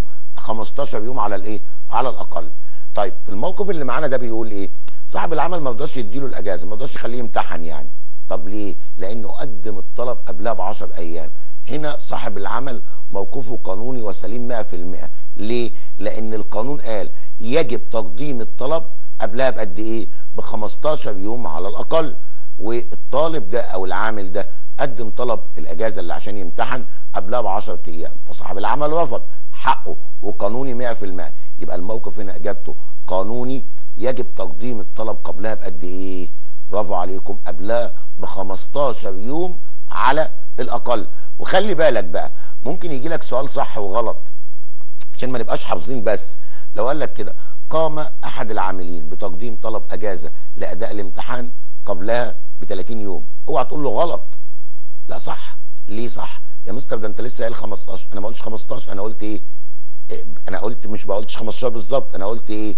15 يوم على الايه على الاقل طيب الموقف اللي معانا ده بيقول ايه صاحب العمل ما رضاش يديله الاجازه ما رضاش يخليه يمتحن يعني طب ليه لانه قدم الطلب قبلها ب 10 ايام هنا صاحب العمل موقفه قانوني وسليم 100% ليه لان القانون قال يجب تقديم الطلب قبلها بقد ايه ب 15 يوم على الاقل والطالب ده او العامل ده قدم طلب الاجازه اللي عشان يمتحن قبلها ب 10 ايام فصاحب العمل رفض حقه وقانوني 100% يبقى الموقف هنا اجابته قانوني يجب تقديم الطلب قبلها بقد ايه برافو عليكم قبلها ب 15 يوم على الاقل وخلي بالك بقى ممكن يجي لك سؤال صح وغلط عشان ما نبقاش حافظين بس لو قال لك كده قام احد العاملين بتقديم طلب اجازه لاداء الامتحان قبلها ب 30 يوم اوعى تقول له غلط لا صح ليه صح يا مستر ده انت لسه قايل 15 انا ما قلتش 15 انا قلت ايه, إيه انا قلت مش ما قلتش 15 بالظبط انا قلت ايه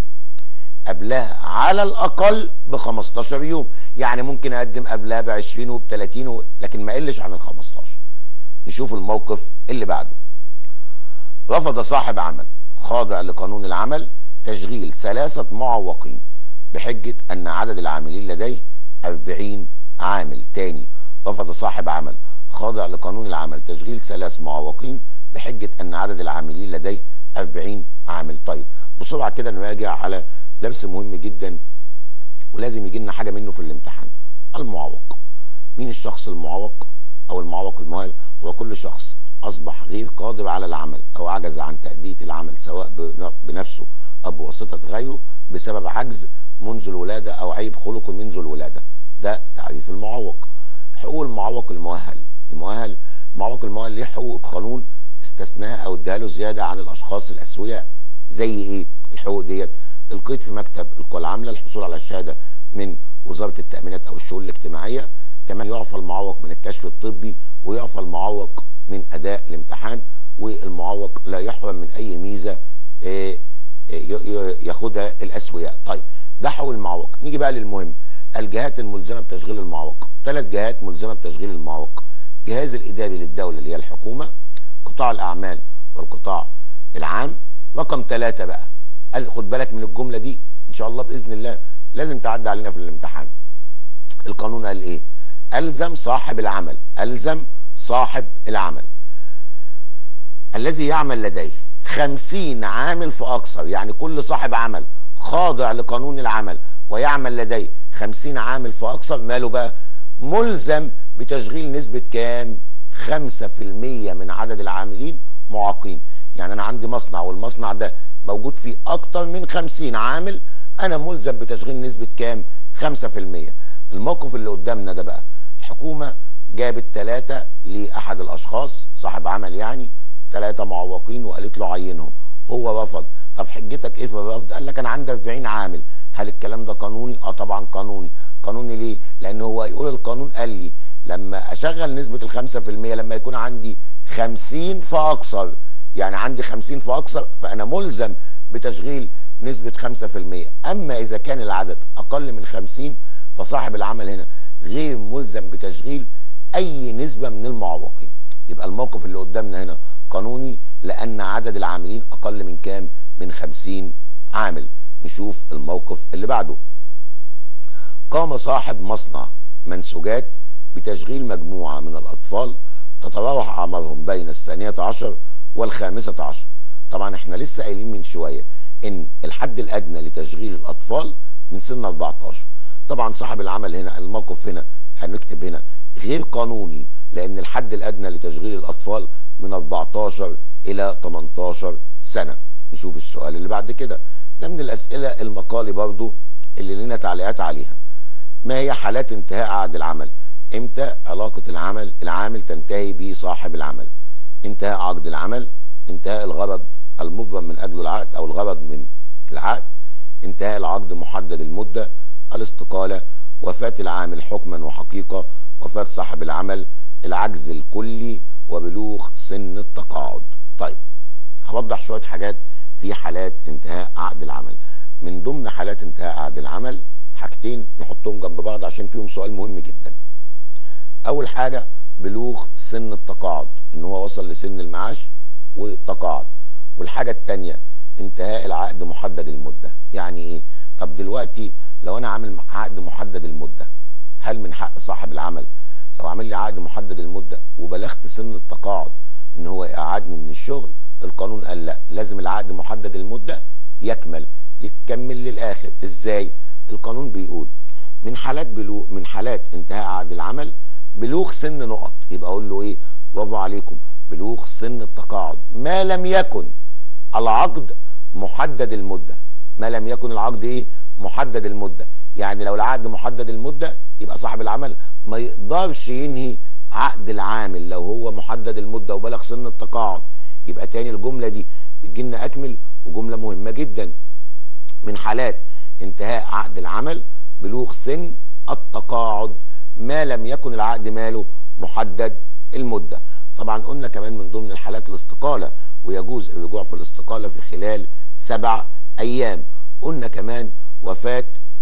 قبلها على الاقل ب 15 يوم يعني ممكن اقدم قبلها ب 20 وب 30 و... لكن ما قلش عن ال 15 نشوف الموقف اللي بعده رفض صاحب عمل خاضع لقانون العمل تشغيل ثلاثة معوقين بحجة أن عدد العاملين لديه 40 عامل تاني رفض صاحب عمل خاضع لقانون العمل تشغيل ثلاث معوقين بحجة أن عدد العاملين لديه 40 عامل طيب بسرعة كده نراجع على درس مهم جدا ولازم يجي لنا حاجة منه في الامتحان المعوق مين الشخص المعوق أو المعوق المؤهل هو كل شخص أصبح غير قادر على العمل أو عجز عن تأدية العمل سواء بنفسه أو بواسطة غيره بسبب عجز منذ الولادة أو عيب خلقه منذ الولادة ده تعريف المعوق حقوق المعوق المؤهل المؤهل المعوق المؤهل ليه حقوق قانون استثناها او اداها له زياده عن الاشخاص الاسوياء زي ايه الحقوق ديت القيد في مكتب القوى العامله الحصول على الشهاده من وزاره التامينات او الشؤون الاجتماعيه كمان يعفى المعوق من الكشف الطبي ويعفى المعوق من اداء الامتحان والمعوق لا يحرم من اي ميزه ياخدها الاسوياء طيب ده حقوق المعوق نيجي بقى للمهم الجهات الملزمه بتشغيل المعوق ثلاث جهات ملزمه بتشغيل المعوق الجهاز الاداري للدوله اللي هي الحكومه قطاع الاعمال والقطاع العام رقم ثلاثة بقى خد بالك من الجمله دي ان شاء الله باذن الله لازم تعدي علينا في الامتحان القانون قال ايه الزم صاحب العمل الزم صاحب العمل الذي يعمل لديه خمسين عامل فاكثر يعني كل صاحب عمل خاضع لقانون العمل ويعمل لديه خمسين عامل فاكثر ماله بقى ملزم بتشغيل نسبة كام 5% من عدد العاملين معاقين يعني انا عندي مصنع والمصنع ده موجود فيه اكتر من 50 عامل انا ملزم بتشغيل نسبة كام 5% الموقف اللي قدامنا ده بقى الحكومة جابت ثلاثة لأحد الأشخاص صاحب عمل يعني ثلاثة معوقين وقالت له عينهم هو رفض طب حجتك ايه في الرفض قال لك انا عندي 40 عامل هل الكلام ده قانوني اه طبعا قانوني قانوني ليه لان هو يقول القانون قال لي لما اشغل نسبة الخمسة في المية لما يكون عندي خمسين فاكثر يعني عندي خمسين فاكثر فانا ملزم بتشغيل نسبة خمسة في المية اما اذا كان العدد اقل من خمسين فصاحب العمل هنا غير ملزم بتشغيل اي نسبة من المعوقين يبقى الموقف اللي قدامنا هنا قانوني لان عدد العاملين اقل من كام من 50 عامل نشوف الموقف اللي بعده قام صاحب مصنع منسوجات بتشغيل مجموعة من الأطفال تتراوح أعمارهم بين الثانية عشر والخامسة عشر طبعا احنا لسه قايلين من شوية ان الحد الأدنى لتشغيل الأطفال من سن 14 طبعا صاحب العمل هنا الموقف هنا هنكتب هنا غير قانوني لأن الحد الأدنى لتشغيل الأطفال من 14 إلى 18 سنة نشوف السؤال اللي بعد كده ده من الأسئلة المقالي برضو اللي لنا تعليقات عليها ما هي حالات انتهاء عقد العمل امتى علاقة العمل العامل تنتهي بصاحب العمل انتهاء عقد العمل انتهاء الغرض المبرم من اجله العقد او الغرض من العقد انتهاء العقد محدد المدة الاستقالة وفاة العامل حكما وحقيقة وفاة صاحب العمل العجز الكلي وبلوغ سن التقاعد طيب هوضح شوية حاجات في حالات انتهاء عقد العمل من ضمن حالات انتهاء عقد العمل حاجتين نحطهم جنب بعض عشان فيهم سؤال مهم جدا اول حاجة بلوغ سن التقاعد ان هو وصل لسن المعاش وتقاعد والحاجة التانية انتهاء العقد محدد المدة يعني ايه طب دلوقتي لو انا عامل عقد محدد المدة هل من حق صاحب العمل لو عامل لي عقد محدد المدة وبلغت سن التقاعد ان هو يقعدني من الشغل القانون قال لا لازم العقد محدد المدة يكمل يتكمل للاخر ازاي القانون بيقول من حالات بلوغ من حالات انتهاء عقد العمل بلوغ سن نقط يبقى اقول له ايه برافو عليكم بلوغ سن التقاعد ما لم يكن العقد محدد المده ما لم يكن العقد ايه محدد المده يعني لو العقد محدد المده يبقى صاحب العمل ما يقدرش ينهي عقد العامل لو هو محدد المده وبلغ سن التقاعد يبقى تاني الجمله دي بتجينا اكمل وجمله مهمه جدا من حالات انتهاء عقد العمل بلوغ سن التقاعد ما لم يكن العقد ماله محدد المدة طبعا قلنا كمان من ضمن الحالات الاستقالة ويجوز الرجوع في الاستقالة في خلال سبع أيام قلنا كمان وفاة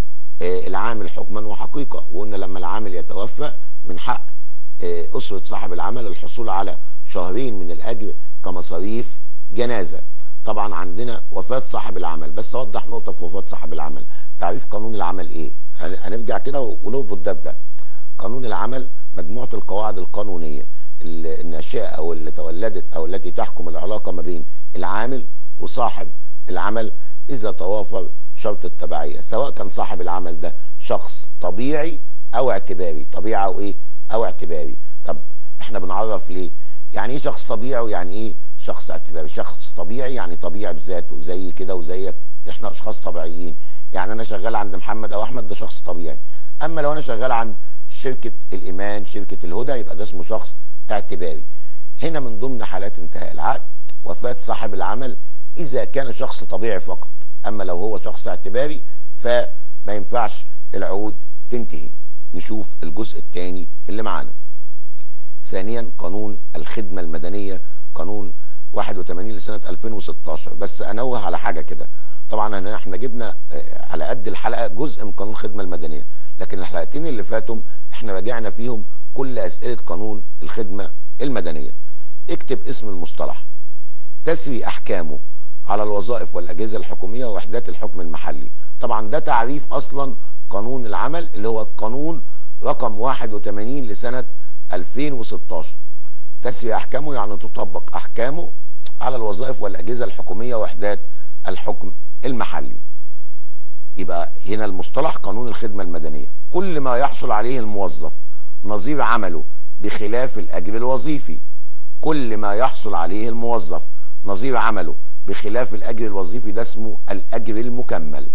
آه العامل حكما وحقيقة وقلنا لما العامل يتوفى من حق آه أسرة صاحب العمل الحصول على شهرين من الأجر كمصاريف جنازة طبعا عندنا وفاة صاحب العمل بس أوضح نقطة في وفاة صاحب العمل تعريف قانون العمل إيه هنرجع كده ونربط ده بده قانون العمل مجموعة القواعد القانونية الناشئة أو اللي تولدت أو التي تحكم العلاقة ما بين العامل وصاحب العمل إذا توافر شرط التبعية سواء كان صاحب العمل ده شخص طبيعي أو اعتباري طبيعي أو إيه أو اعتباري طب إحنا بنعرف ليه يعني إيه شخص طبيعي ويعني إيه شخص اعتباري شخص طبيعي يعني طبيعي بذاته زي كده وزيك إحنا أشخاص طبيعيين يعني أنا شغال عند محمد أو أحمد ده شخص طبيعي أما لو أنا شغال عند شركة الإيمان شركة الهدى يبقى ده اسمه شخص اعتباري هنا من ضمن حالات انتهاء العقد وفاة صاحب العمل إذا كان شخص طبيعي فقط أما لو هو شخص اعتباري فما ينفعش العقود تنتهي نشوف الجزء الثاني اللي معانا ثانيا قانون الخدمة المدنية قانون 81 لسنة 2016 بس أنوه على حاجة كده طبعا احنا جبنا على قد الحلقة جزء من قانون الخدمة المدنية لكن الحلقتين اللي فاتوا احنا راجعنا فيهم كل أسئلة قانون الخدمة المدنية اكتب اسم المصطلح تسري أحكامه على الوظائف والأجهزة الحكومية ووحدات الحكم المحلي طبعا ده تعريف أصلا قانون العمل اللي هو القانون رقم 81 لسنة 2016 تسري أحكامه يعني تطبق أحكامه على الوظائف والأجهزة الحكومية ووحدات الحكم المحلي يبقى هنا المصطلح قانون الخدمة المدنية كل ما يحصل عليه الموظف نظير عمله بخلاف الأجر الوظيفي كل ما يحصل عليه الموظف نظير عمله بخلاف الأجر الوظيفي ده اسمه الأجر المكمل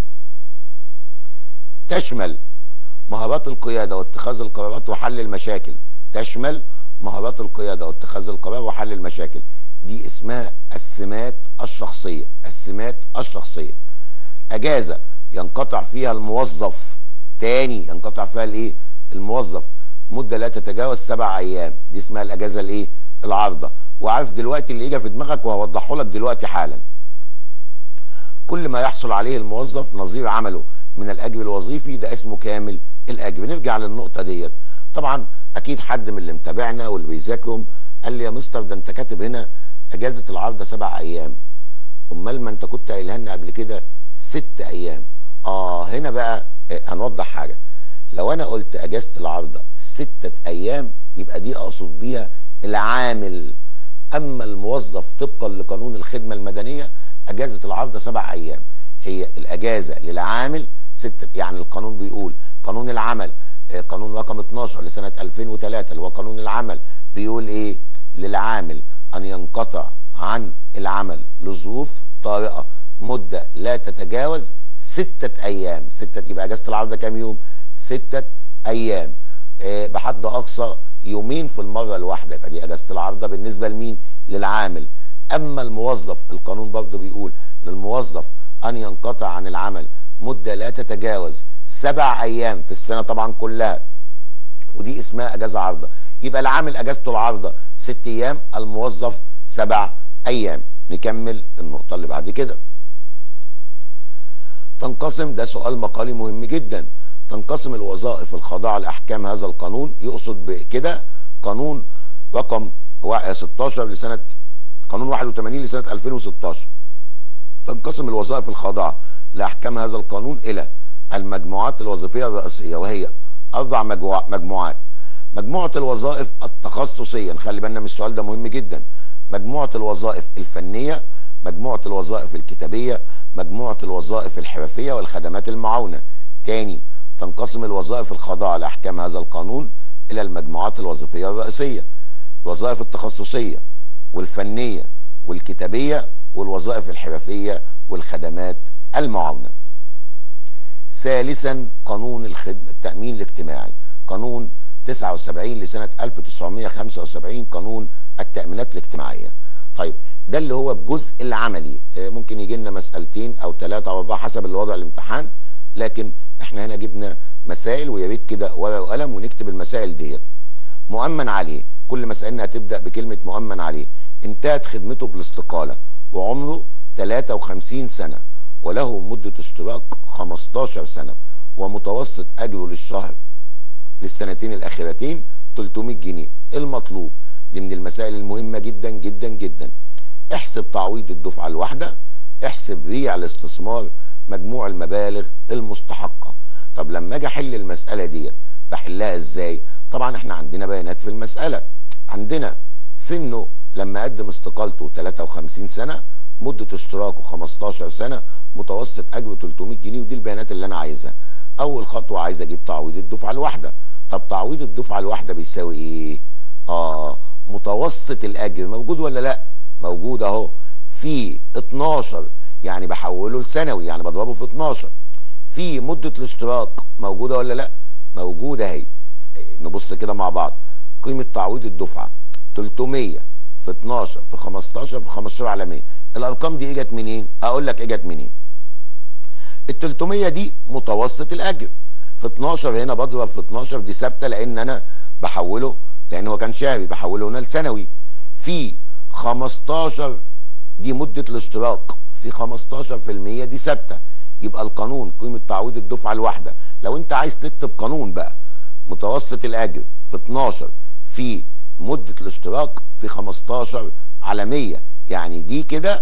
تشمل مهارات القيادة واتخاذ القرارات وحل المشاكل تشمل مهارات القيادة واتخاذ القرار وحل المشاكل دي اسمها السمات الشخصية السمات الشخصية أجازة ينقطع فيها الموظف تاني ينقطع فيها الايه الموظف مدة لا تتجاوز سبع أيام دي اسمها الأجازة الايه العارضة وعارف دلوقتي اللي اجى في دماغك وهوضحه لك دلوقتي حالا كل ما يحصل عليه الموظف نظير عمله من الأجر الوظيفي ده اسمه كامل الأجر نرجع للنقطة ديت طبعا أكيد حد من اللي متابعنا واللي بيذاكرهم قال لي يا مستر ده انت كاتب هنا اجازه العارضه سبع ايام امال ما انت كنت قايلها لنا قبل كده ست ايام اه هنا بقى آه، هنوضح حاجه لو انا قلت اجازه العارضه ستة ايام يبقى دي اقصد بيها العامل اما الموظف طبقا لقانون الخدمه المدنيه اجازه العارضه سبع ايام هي الاجازه للعامل ستة يعني القانون بيقول قانون العمل آه، قانون رقم 12 لسنه 2003 اللي هو قانون العمل بيقول ايه للعامل ان ينقطع عن العمل لظروف طارئه مده لا تتجاوز ستة ايام ستة يبقى اجازه العارضه كام يوم ستة ايام آه، بحد اقصى يومين في المره الواحده يبقى دي اجازه العارضه بالنسبه لمين للعامل اما الموظف القانون برضه بيقول للموظف ان ينقطع عن العمل مده لا تتجاوز سبع ايام في السنه طبعا كلها ودي اسمها اجازه عارضه يبقى العامل اجازته العارضه ست ايام الموظف سبع ايام نكمل النقطه اللي بعد كده تنقسم ده سؤال مقالي مهم جدا تنقسم الوظائف الخاضعه لاحكام هذا القانون يقصد بكده قانون رقم وا- 16 لسنه قانون 81 لسنه 2016 تنقسم الوظائف الخاضعه لاحكام هذا القانون الى المجموعات الوظيفيه الرئيسيه وهي اربع مجموع- مجموعات مجموعه الوظائف التخصصيه نخلي بالنا من السؤال ده مهم جدا مجموعه الوظائف الفنيه مجموعه الوظائف الكتابيه مجموعه الوظائف الحرفيه والخدمات المعاونه تاني تنقسم الوظائف الخاضعه لاحكام هذا القانون الى المجموعات الوظيفيه الرئيسيه الوظائف التخصصيه والفنيه والكتابيه والوظائف الحرفيه والخدمات المعاونه ثالثا قانون الخدمة التأمين الاجتماعي قانون 79 لسنة 1975 قانون التأمينات الاجتماعية طيب ده اللي هو الجزء العملي آه، ممكن يجي لنا مسألتين أو ثلاثة أو أربعة حسب الوضع الامتحان لكن احنا هنا جبنا مسائل ويا ريت كده ورقة وقلم ونكتب المسائل ديت مؤمن عليه كل مسألنا هتبدأ بكلمة مؤمن عليه انتهت خدمته بالاستقالة وعمره 53 سنة وله مدة اشتراك 15 سنة ومتوسط أجره للشهر للسنتين الأخيرتين 300 جنيه المطلوب دي من المسائل المهمة جدا جدا جدا احسب تعويض الدفعة الواحدة احسب ريع الاستثمار مجموع المبالغ المستحقة طب لما اجي احل المسألة ديت بحلها ازاي طبعا احنا عندنا بيانات في المسألة عندنا سنه لما قدم استقالته 53 سنة مدة اشتراكه 15 سنة متوسط اجره 300 جنيه ودي البيانات اللي انا عايزها اول خطوة عايز اجيب تعويض الدفعة الواحدة طب تعويض الدفعة الواحدة بيساوي ايه اه متوسط الاجر موجود ولا لا موجود اهو في 12 يعني بحوله لسنوي يعني بضربه في 12 في مدة الاشتراك موجودة ولا لا موجودة اهي نبص كده مع بعض قيمة تعويض الدفعة 300 في 12 في 15 في 15 على 100 الارقام دي اجت منين اقول لك اجت منين ال 300 دي متوسط الاجر في 12 هنا بضرب في 12 دي ثابته لان انا بحوله لان هو كان شهري بحوله هنا لسنوي في 15 دي مده الاشتراك في 15% دي ثابته يبقى القانون قيمه تعويض الدفعه الواحده لو انت عايز تكتب قانون بقى متوسط الاجر في 12 في مده الاشتراك في 15 على 100 يعني دي كده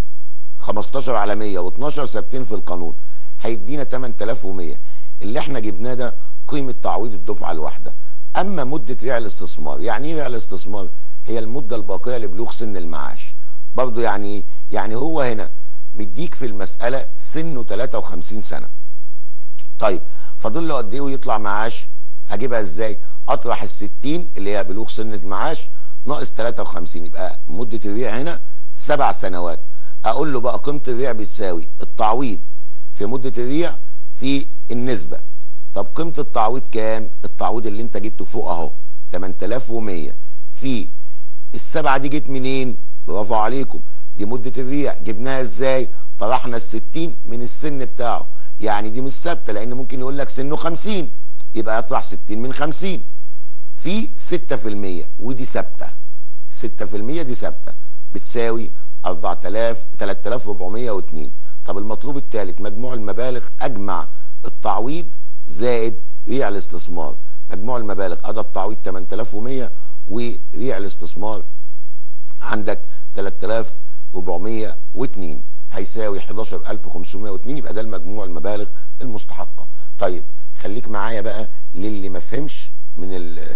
15 على 100 و12 ثابتين في القانون هيدينا 8100 اللي احنا جبناه ده قيمه تعويض الدفعه الواحده اما مده ريع الاستثمار يعني ايه ريع الاستثمار هي المده الباقيه لبلوغ سن المعاش برضه يعني ايه يعني هو هنا مديك في المساله سنه 53 سنه طيب فاضل له قد ايه ويطلع معاش هجيبها ازاي اطرح ال 60 اللي هي بلوغ سن المعاش ناقص 53 يبقى مده الريع هنا سبع سنوات اقول له بقى قيمه الريع بتساوي التعويض في مده الريع في النسبه طب قيمه التعويض كام التعويض اللي انت جبته فوق اهو 8100 في السبعه دي جت منين برافو عليكم دي مده الريع جبناها ازاي طرحنا ال 60 من السن بتاعه يعني دي مش ثابته لان ممكن يقول لك سنه 50 يبقى اطرح 60 من 50 في 6% ودي ثابته 6% دي ثابته بتساوي 4000 3402 طب المطلوب الثالث مجموع المبالغ اجمع التعويض زائد ريع الاستثمار مجموع المبالغ ادى التعويض 8100 وريع الاستثمار عندك 3402 هيساوي 11502 يبقى ده المجموع المبالغ المستحقه طيب خليك معايا بقى للي ما فهمش من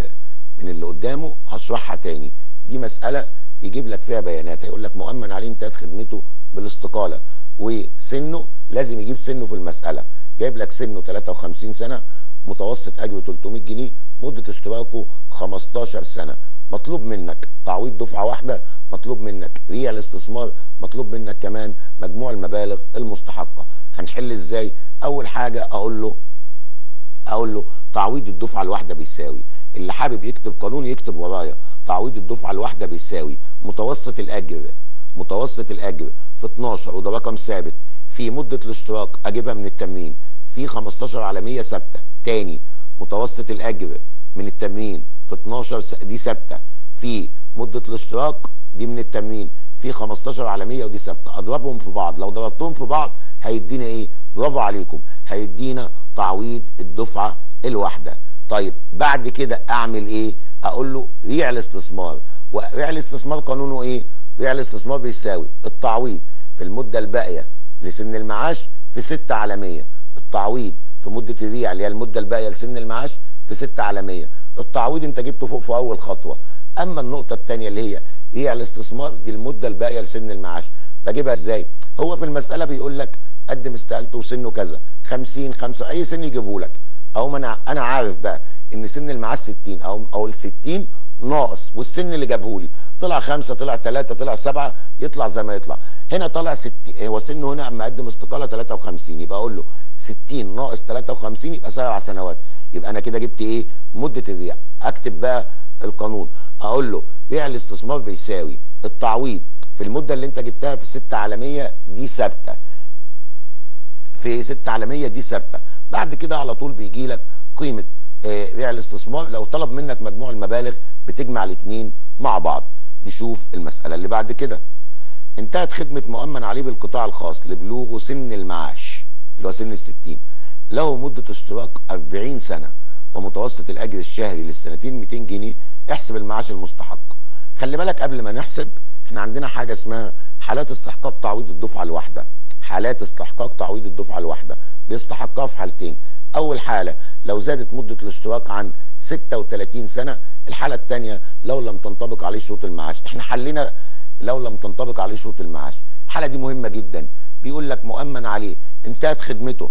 من اللي قدامه هشرحها تاني دي مساله بيجيب لك فيها بيانات هيقول لك مؤمن عليه انتهت خدمته بالاستقاله وسنه لازم يجيب سنه في المساله جايب لك سنه 53 سنه متوسط اجره 300 جنيه مده اشتراكه 15 سنه مطلوب منك تعويض دفعه واحده مطلوب منك ريع الاستثمار مطلوب منك كمان مجموع المبالغ المستحقه هنحل ازاي اول حاجه اقول له اقول له تعويض الدفعه الواحده بيساوي اللي حابب يكتب قانون يكتب ورايا تعويض الدفعه الواحده بيساوي متوسط الاجر متوسط الاجر في 12 وده رقم ثابت في مده الاشتراك اجيبها من التمرين في 15 على 100 ثابته تاني متوسط الاجر من التمرين في 12 دي ثابته في مده الاشتراك دي من التمرين في 15 على 100 ودي ثابته اضربهم في بعض لو ضربتهم في بعض هيدينا ايه برافو عليكم هيدينا تعويض الدفعه الواحده طيب بعد كده اعمل ايه اقول له ريع الاستثمار وريع الاستثمار قانونه ايه ريع الاستثمار بيساوي التعويض في المده الباقيه لسن المعاش في 6 على 100 التعويض في مده الريع اللي هي المده الباقيه لسن المعاش في 6 على 100 التعويض انت جبته فوق في اول خطوه اما النقطه الثانيه اللي هي ريع الاستثمار دي المده الباقيه لسن المعاش بجيبها ازاي هو في المساله بيقول لك قدم استقالته وسنه كذا 50 5 اي سن يجيبه لك او انا انا عارف بقى ان سن المعاش 60 او او ال 60 ناقص والسن اللي جابه لي طلع خمسة طلع ثلاثة طلع سبعة يطلع زي ما يطلع هنا طلع 60 هو سنه هنا اما قدم استقالة 53 يبقى اقول له 60 ناقص 53 يبقى سبع سنوات يبقى انا كده جبت ايه مدة البيع اكتب بقى القانون اقول له بيع الاستثمار بيساوي التعويض في المدة اللي انت جبتها في 6 على 100 دي ثابتة في 6 على 100 دي ثابتة بعد كده على طول بيجي لك قيمة آه بيع الاستثمار لو طلب منك مجموع المبالغ بتجمع الاثنين مع بعض نشوف المسألة اللي بعد كده انتهت خدمة مؤمن عليه بالقطاع الخاص لبلوغه سن المعاش اللي هو سن الستين له مدة اشتراك 40 سنة ومتوسط الأجر الشهري للسنتين 200 جنيه احسب المعاش المستحق خلي بالك قبل ما نحسب احنا عندنا حاجة اسمها حالات استحقاق تعويض الدفعة الواحدة حالات استحقاق تعويض الدفعة الواحدة بيستحقها في حالتين أول حالة لو زادت مدة الاشتراك عن 36 سنة الحالة الثانية لو لم تنطبق عليه شروط المعاش احنا حلينا لو لم تنطبق عليه شروط المعاش الحالة دي مهمة جدا بيقول لك مؤمن عليه انتهت خدمته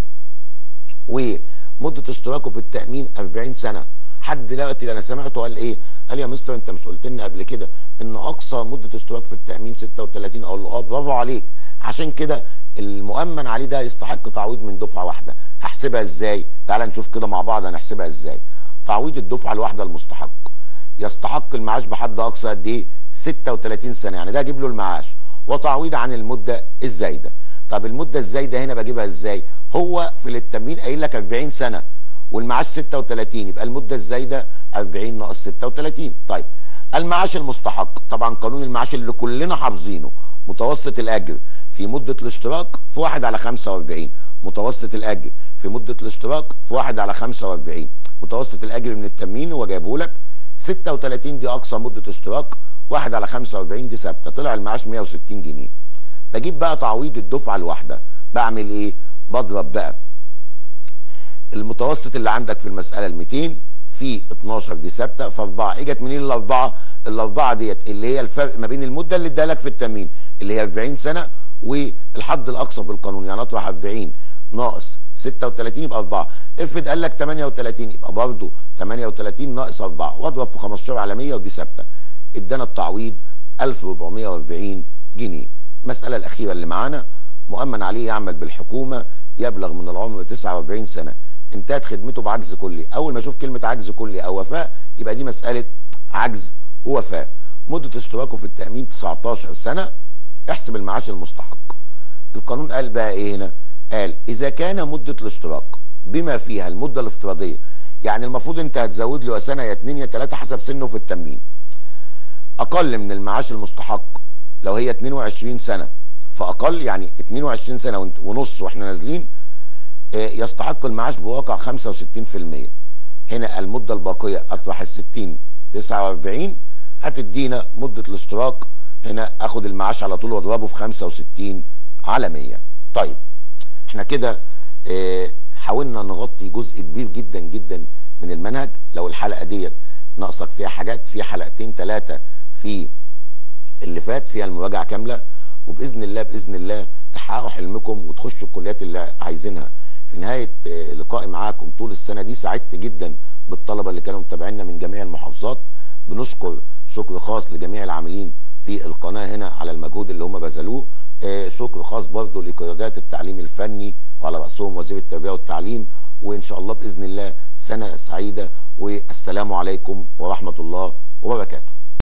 ومدة اشتراكه في التأمين 40 سنة حد دلوقتي انا سمعته قال ايه قال يا مستر انت مش قلت لنا قبل كده ان اقصى مدة اشتراك في التأمين 36 اقول له اه برافو عليك عشان كده المؤمن عليه ده يستحق تعويض من دفعة واحدة هحسبها ازاي تعال نشوف كده مع بعض هنحسبها ازاي تعويض الدفعة الواحدة المستحق يستحق المعاش بحد اقصى قد ايه 36 سنه يعني ده اجيب له المعاش وتعويض عن المده الزايده طب المده الزايده هنا بجيبها ازاي هو في التمرين قايل لك 40 سنه والمعاش 36 يبقى المده الزايده 40 ناقص 36 طيب المعاش المستحق طبعا قانون المعاش اللي كلنا حافظينه متوسط الاجر في مده الاشتراك في 1 على 45 متوسط الاجر في مده الاشتراك في 1 على 45 متوسط الاجر من التمرين هو جايبه لك 36 دي اقصى مده اشتراك 1 على 45 دي ثابته طلع المعاش 160 جنيه بجيب بقى تعويض الدفعه الواحده بعمل ايه بضرب بقى المتوسط اللي عندك في المساله ال 200 في 12 دي ثابته في 4 اجت منين الاربعه الاربعه ديت اللي هي الفرق ما بين المده اللي اداها لك في التمرين اللي هي 40 سنه والحد الاقصى بالقانون يعني اطرح 40 ناقص 36 يبقى 4 افرض قال لك 38 يبقى برضه 38 ناقص 4 واضرب في 15 على 100 ودي ثابته ادانا التعويض 1440 جنيه المساله الاخيره اللي معانا مؤمن عليه يعمل بالحكومه يبلغ من العمر 49 سنه انتهت خدمته بعجز كلي اول ما اشوف كلمه عجز كلي او وفاه يبقى دي مساله عجز ووفاه مده اشتراكه في التامين 19 سنه احسب المعاش المستحق القانون قال بقى ايه هنا قال اذا كان مده الاشتراك بما فيها المده الافتراضيه يعني المفروض انت هتزود له سنه يا اتنين يا تلاته حسب سنه في التمرين اقل من المعاش المستحق لو هي 22 سنه فاقل يعني 22 سنه ونص واحنا نازلين يستحق المعاش بواقع 65% هنا المده الباقيه اطرح ال 60 49 هتدينا مده الاشتراك هنا اخد المعاش على طول واضربه في 65 على 100 طيب احنا كده اه حاولنا نغطي جزء كبير جدا جدا من المنهج لو الحلقه ديت ناقصك فيها حاجات في حلقتين ثلاثه في اللي فات فيها المراجعه كامله وباذن الله باذن الله تحققوا حلمكم وتخشوا الكليات اللي عايزينها في نهايه لقائي معاكم طول السنه دي سعدت جدا بالطلبه اللي كانوا متابعينا من جميع المحافظات بنشكر شكر خاص لجميع العاملين في القناه هنا على المجهود اللي هم بذلوه شكر خاص برضه لقيادات التعليم الفني وعلى راسهم وزير التربيه والتعليم وان شاء الله باذن الله سنه سعيده والسلام عليكم ورحمه الله وبركاته